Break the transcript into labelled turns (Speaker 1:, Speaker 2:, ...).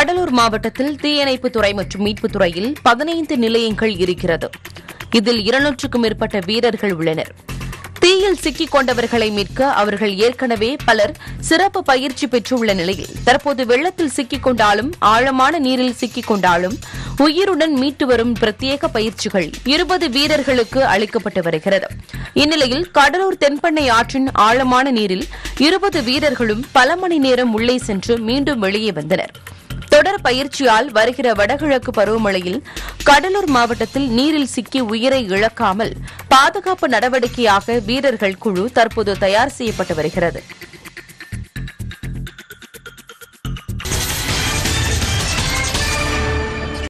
Speaker 1: கடலூர் மாவட்டத்தில் தீயணைப்புத் துறை மற்றும் மீட்புத் துறையில் பதினைந்து நிலையங்கள் இருக்கிறது இதில் இருநூற்றுக்கும் மேற்பட்ட வீரர்கள் உள்ளனர் தீயில் சிக்கிக் கொண்டவர்களை மீட்க அவர்கள் ஏற்கனவே பலர் சிறப்பு பயிற்சி பெற்றுள்ள நிலையில் தற்போது வெள்ளத்தில் சிக்கிக் கொண்டாலும் ஆழமான நீரில் சிக்கிக் கொண்டாலும் உயிருடன் மீட்டு வரும் பிரத்யேக பயிற்சிகள் இருபது வீரர்களுக்கு அளிக்கப்பட்டு வருகிறது இந்நிலையில் கடலூர் தென்பண்ணை ஆற்றின் ஆழமான நீரில் இருபது வீரர்களும் பல மணி நேரம் உள்ளே சென்று மீண்டும் வெளியே வந்தனர் தொடர் பயிற்சியால் வருகிற வடகிழக்கு பருவமழையில் கடலூர் மாவட்டத்தில் நீரில் சிக்கி உயிரை இழக்காமல் பாதுகாப்பு நடவடிக்கையாக வீரர்கள் குழு தற்போது தயார் செய்யப்பட்டு வருகிறது